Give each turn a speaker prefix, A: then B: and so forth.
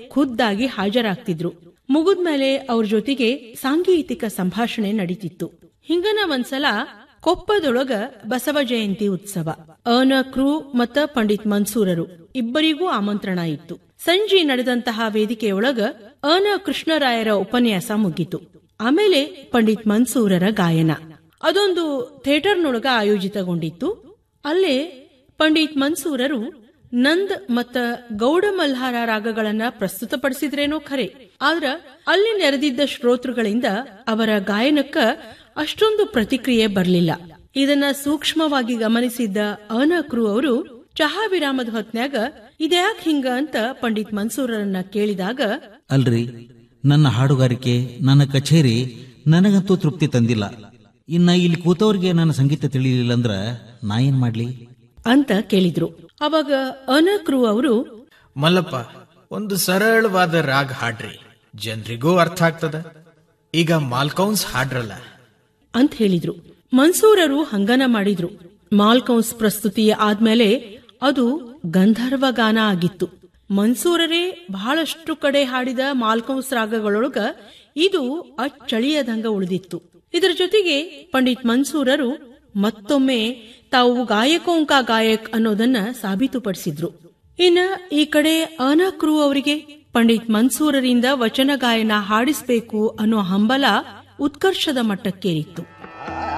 A: ಖುದ್ದಾಗಿ ಹಾಜರಾಗ್ತಿದ್ರು ಮುಗಿದ್ಮೇಲೆ ಅವ್ರ ಜೊತೆಗೆ ಸಾಂಗೀತಿಕ ಸಂಭಾಷಣೆ ನಡೀತಿತ್ತು ಹಿಂಗನ ಒಂದ್ಸಲ ಕೊಪ್ಪದೊಳಗ ಬಸವ ಜಯಂತಿ ಉತ್ಸವ ಅನ ಕ್ರೂ ಮತ್ತ ಪಂಡಿತ್ ಮನ್ಸೂರರು ಇಬ್ಬರಿಗೂ ಆಮಂತ್ರಣ ಇತ್ತು ಸಂಜೆ ನಡೆದಂತಹ ವೇದಿಕೆಯೊಳಗ ಅನ ಕೃಷ್ಣರಾಯರ ಉಪನ್ಯಾಸ ಮುಗಿತು ಆಮೇಲೆ ಪಂಡಿತ್ ಮನ್ಸೂರರ ಗಾಯನ ಅದೊಂದು ಥಿಯೇಟರ್ನೊಳಗ ಆಯೋಜಿತಗೊಂಡಿತ್ತು ಅಲ್ಲೇ ಪಂಡಿತ್ ಮನ್ಸೂರರು ನಂದ್ ಮತ್ತ ಗೌಡ ಮಲ್ಹಾರ ರಾಗಗಳನ್ನ ಪ್ರಸ್ತುತಪಡಿಸಿದ್ರೇನೋ ಖರೆ ಆದ್ರ ಅಲ್ಲಿ ನೆರೆದಿದ್ದ ಶ್ರೋತೃಗಳಿಂದ ಅವರ ಗಾಯನಕ್ಕ ಅಷ್ಟೊಂದು ಪ್ರತಿಕ್ರಿಯೆ ಬರಲಿಲ್ಲ ಇದನ್ನ ಸೂಕ್ಷ್ಮವಾಗಿ ಗಮನಿಸಿದ್ದ ಅನಕ್ರು ಅವರು ಚಹಾ ವಿರಾಮದ ಹೊತ್ನ್ಯಾಗ ಇದ್ಯಾಕ್ ಹಿಂಗ ಅಂತ ಪಂಡಿತ್ ಮನ್ಸೂರರನ್ನ ಕೇಳಿದಾಗ
B: ಅಲ್ರಿ ನನ್ನ ಹಾಡುಗಾರಿಕೆ ನನ್ನ ಕಚೇರಿ ನನಗಂತೂ ತೃಪ್ತಿ ತಂದಿಲ್ಲ ಇನ್ನ ಇಲ್ಲಿ ಕೂತವ್ರಿಗೆ ನನ್ನ ಸಂಗೀತ ತಿಳಿಲಿಲ್ಲ ಅಂದ್ರ ನಾ ಏನ್ ಮಾಡ್ಲಿ
A: ಅಂತ ಕೇಳಿದ್ರು ಅವಾಗ ಅನಕ್ರು ಅವರು
C: ಮಲ್ಲಪ್ಪ ಒಂದು ಸರಳವಾದ ರಾಗ ಹಾಡ್ರಿ ಜನರಿಗೂ ಅರ್ಥ ಆಗ್ತದ ಈಗ ಮಾಲ್ಕೌನ್ಸ್ ಹಾಡ್ರಲ್ಲ
A: ಅಂತ ಹೇಳಿದ್ರು ಮನ್ಸೂರರು ಹಂಗನ ಮಾಡಿದ್ರು ಮಾಲ್ಕೌನ್ಸ್ ಪ್ರಸ್ತುತಿ ಆದ್ಮೇಲೆ ಅದು ಗಂಧರ್ವ ಗಾನ ಆಗಿತ್ತು ಮನ್ಸೂರರೇ ಬಹಳಷ್ಟು ಕಡೆ ಹಾಡಿದ ಮಾಲ್ಕೌನ್ಸ್ ರಾಗಗಳೊಳಗ ಇದು ಅಚ್ಚಳಿಯದಂಗ ಉಳಿದಿತ್ತು ಇದರ ಜೊತೆಗೆ ಪಂಡಿತ್ ಮನ್ಸೂರರು ಮತ್ತೊಮ್ಮೆ ತಾವು ಗಾಯಕೋಂಕ ಗಾಯಕ್ ಅನ್ನೋದನ್ನ ಸಾಬೀತುಪಡಿಸಿದ್ರು ಇನ್ನ ಈ ಕಡೆ ಅನಕ್ರು ಅವರಿಗೆ ಪಂಡಿತ್ ಮನ್ಸೂರರಿಂದ ವಚನ ಗಾಯನ ಹಾಡಿಸ್ಬೇಕು ಅನ್ನೋ ಹಂಬಲ ಉತ್ಕರ್ಷದ ಮಟ್ಟಕ್ಕೇರಿತ್ತು